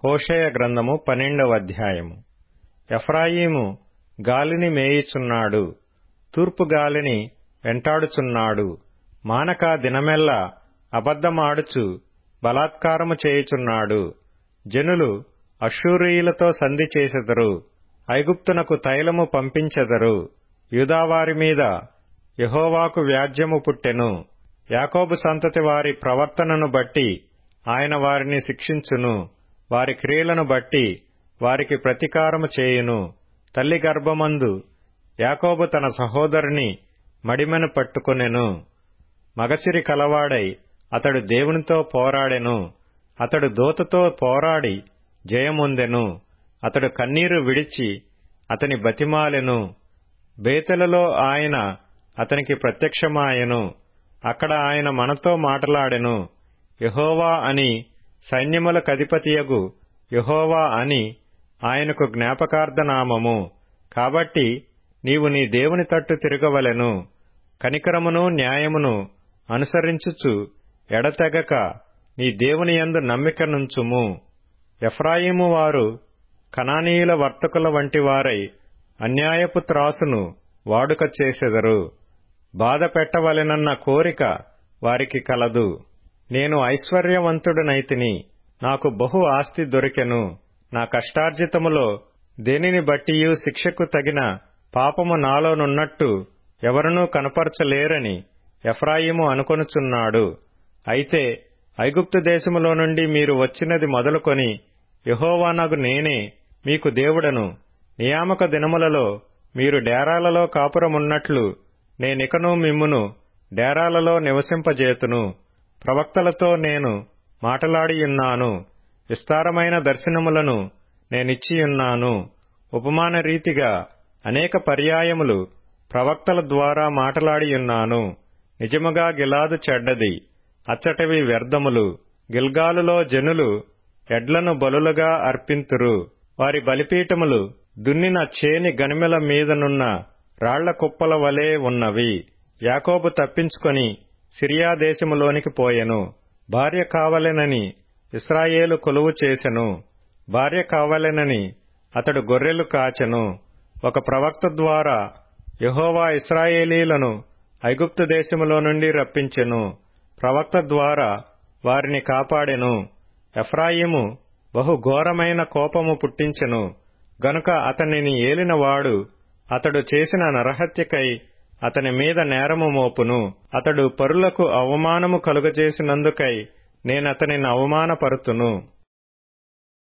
హోషేయ గ్రంథము పన్నెండవ అధ్యాయము ఎఫ్రాయిము గాలిని మేయుచున్నాడు తూర్పు గాలిని వెంటాడుచున్నాడు మానక దినమెల్లా అబద్ధమాడుచు బలాత్కారము చేయుచున్నాడు జనులు అశ్షూరీయులతో సంధి చేసెదరు ఐగుప్తునకు తైలము పంపించెదరు యూదావారి మీద యహోవాకు వ్యాజ్యము పుట్టెను యాకోబు సంతతి వారి ప్రవర్తనను బట్టి ఆయన వారిని శిక్షించును వారి క్రియలను బట్టి వారికి ప్రతీకారము చేయును తల్లి గర్భమందు యాకోబు తన సహోదరుని మడిమెను పట్టుకొనెను మగసిరి కలవాడై అతడు దేవునితో పోరాడెను అతడు దూతతో పోరాడి జయముందెను అతడు కన్నీరు విడిచి అతని బతిమాలెను బేతెలలో ఆయన అతనికి ప్రత్యక్షమాయెను అక్కడ ఆయన మనతో మాటలాడెను యహోవా అని సైన్యములకధిపతియగు యహోవా అని ఆయనకు జ్ఞాపకార్థనామము కాబట్టి నీవు నీ దేవుని తట్టు తిరగవలెను కనికరమును న్యాయమును అనుసరించుచు ఎడతెగక నీ దేవుని యందు నమ్మిక నుంచుము ఎఫ్రాయిము వారు కనానీయుల వర్తకుల వంటి వారై అన్యాయపు త్రాసును వాడుక చేసెదరు బాధ పెట్టవలెనన్న కోరిక వారికి కలదు నేను ఐశ్వర్యవంతుడనైతిని నాకు బహు ఆస్తి దొరికెను నా కష్టార్జితములో దేనిని బట్టియు శిక్షకు తగిన పాపము నాలోనున్నట్టు ఎవరునూ కనపరచలేరని ఎఫ్రాయిము అనుకొనుచున్నాడు అయితే ఐగుప్తు దేశములో నుండి మీరు వచ్చినది మొదలుకొని యహోవానగు నేనే మీకు దేవుడను నియామక దినములలో మీరు డేరాలలో కాపురమున్నట్లు నేనికను మిమ్మును డేరాలలో నివసింపజేతును ప్రవక్తలతో నేను మాటలాడియున్నాను విస్తారమైన దర్శనములను నేనిచ్చియున్నాను ఉపమాన రీతిగా అనేక పర్యాయములు ప్రవక్తల ద్వారా మాటలాడియున్నాను నిజముగా గిలాదు చెడ్డది అచ్చటవి వ్యర్థములు గిల్గాలులో జనులు ఎడ్లను బలులుగా అర్పింతురు వారి బలిపీఠములు దున్నిన చేని గనిమెల మీదనున్న రాళ్ల కుప్పల వలె ఉన్నవి యాకోబు తప్పించుకొని సిరియా దేశములోనికి పోయెను భార్య కావలెనని ఇస్రాయేలు కొలువు చేసెను భార్య కావలెనని అతడు గొర్రెలు కాచెను ఒక ప్రవక్త ద్వారా యహోవా ఇస్రాయేలీలను ఐగుప్తు దేశములో నుండి రప్పించెను ప్రవక్త ద్వారా వారిని కాపాడెను ఎఫ్రాయిము బహు ఘోరమైన కోపము పుట్టించెను గనుక అతనిని ఏలినవాడు అతడు చేసిన నరహత్యకై అతని మీద నేరము మోపును అతడు పరులకు అవమానము కలుగజేసినందుకై నేనతనిని అవమానపరుతును